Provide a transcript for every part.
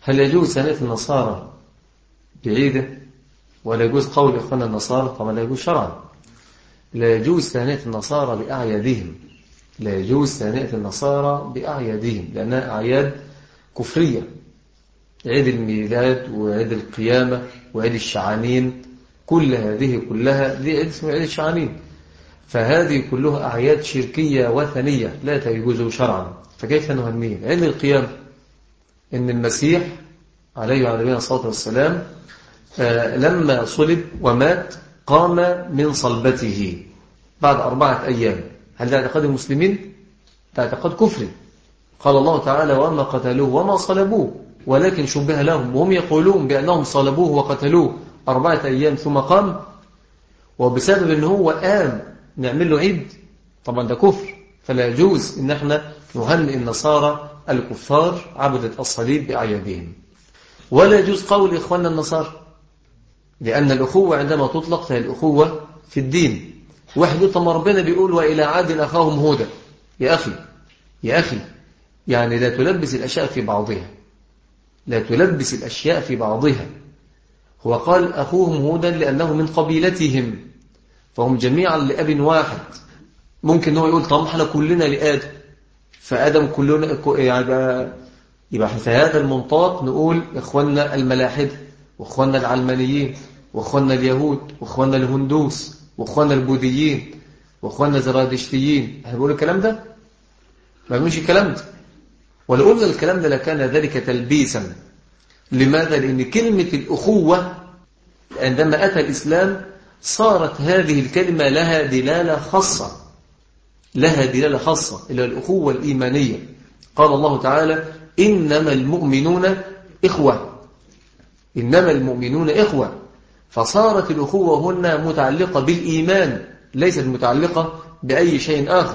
هل يجوز سنة النصارى بعيدة ولا يجوز قول إخوان النصارى طبعا لا يجوز شرعا لا يجوز ثانية النصارى بأعيادهم لا يجوز ثانية النصارى بأعيادهم لأنها أعياد كفرية عيد الميلاد وعيد القيامة وعيد الشعانين كل هذه كلها دي عيد اسمه عيد الشعانين فهذه كلها أعياد شركية وثنية لا تجوز شرعا فكيف نهنيه عيد القيامة إن المسيح عليه وعلى نبينا الصلاة والسلام لما صلب ومات قام من صلبته بعد أربعة أيام هل ده اعتقاد المسلمين؟ ده اعتقاد كفري قال الله تعالى وما قتلوه وما صلبوه ولكن شبه لهم وهم يقولون بأنهم صلبوه وقتلوه أربعة أيام ثم قام وبسبب أنه هو قام نعمل له عيد طبعا ده كفر فلا يجوز أن احنا نهنئ النصارى الكفار عبدة الصليب بأعيادهم ولا يجوز قول إخواننا النصارى لأن الأخوة عندما تطلق فهي الأخوة في الدين واحد طب ربنا بيقول وإلى عاد أخاهم هودا يا أخي يا أخي يعني لا تلبس الأشياء في بعضها لا تلبس الأشياء في بعضها هو قال أخوهم هودا لأنه من قبيلتهم فهم جميعا لأب واحد ممكن هو يقول طب احنا كلنا لآدم فآدم كلنا يعني يبقى في هذا المنطاق نقول إخواننا الملاحدة وإخواننا العلمانيين وإخواننا اليهود وإخواننا الهندوس وإخواننا البوذيين وإخواننا الزرادشتيين هل بيقولوا الكلام ده؟ ما بيقولش الكلام ده ولو قلنا الكلام ده لكان ذلك تلبيسا لماذا؟ لأن كلمة الأخوة عندما أتى الإسلام صارت هذه الكلمة لها دلالة خاصة لها دلالة خاصة إلى الأخوة الإيمانية قال الله تعالى إنما المؤمنون إخوة إنما المؤمنون إخوة فصارت الأخوة هنا متعلقة بالإيمان ليست متعلقة بأي شيء آخر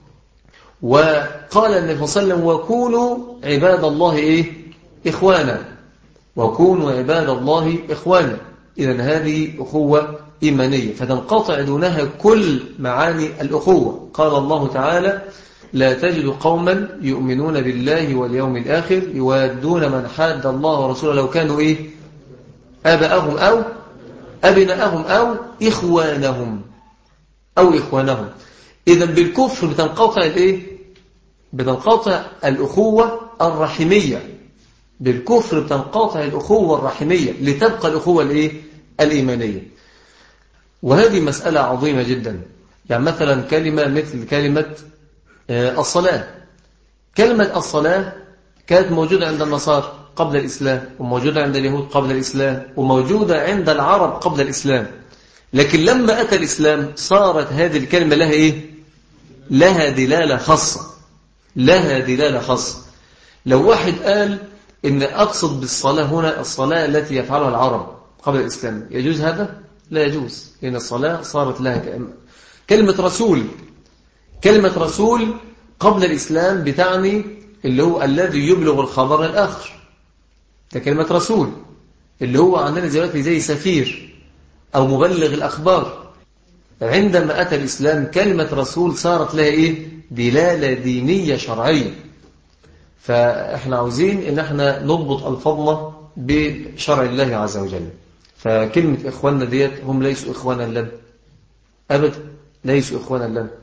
وقال النبي صلى الله عليه وسلم وكونوا عباد الله إيه؟ إخوانا وكونوا عباد الله إخوانا إذا هذه أخوة إيمانية فتنقطع دونها كل معاني الأخوة قال الله تعالى لا تجد قوما يؤمنون بالله واليوم الآخر يوادون من حاد الله ورسوله لو كانوا إيه آباءهم أو أبناءهم أو إخوانهم أو إخوانهم إذا بالكفر بتنقطع الإيه بتنقطع الأخوة الرحمية بالكفر بتنقطع الأخوة الرحمية لتبقى الأخوة الإيه الإيمانية وهذه مسألة عظيمة جدا يعني مثلا كلمة مثل كلمة الصلاة كلمة الصلاة كانت موجودة عند النصارى قبل الإسلام وموجودة عند اليهود قبل الإسلام وموجودة عند العرب قبل الإسلام لكن لما أتى الإسلام صارت هذه الكلمة لها إيه؟ لها دلالة خاصة لها دلالة خاصة لو واحد قال إن أقصد بالصلاة هنا الصلاة التي يفعلها العرب قبل الإسلام يجوز هذا؟ لا يجوز لأن الصلاة صارت لها كلمة كلمة رسول كلمة رسول قبل الإسلام بتعني اللي هو الذي يبلغ الخبر الآخر ده كلمة رسول اللي هو عندنا دلوقتي زي سفير أو مبلغ الأخبار عندما أتى الإسلام كلمة رسول صارت لها إيه؟ دلالة دينية شرعية فإحنا عاوزين إن إحنا نضبط ألفاظنا بشرع الله عز وجل فكلمة إخواننا ديت هم ليسوا إخوانا لنا أبدا ليسوا إخوانا لنا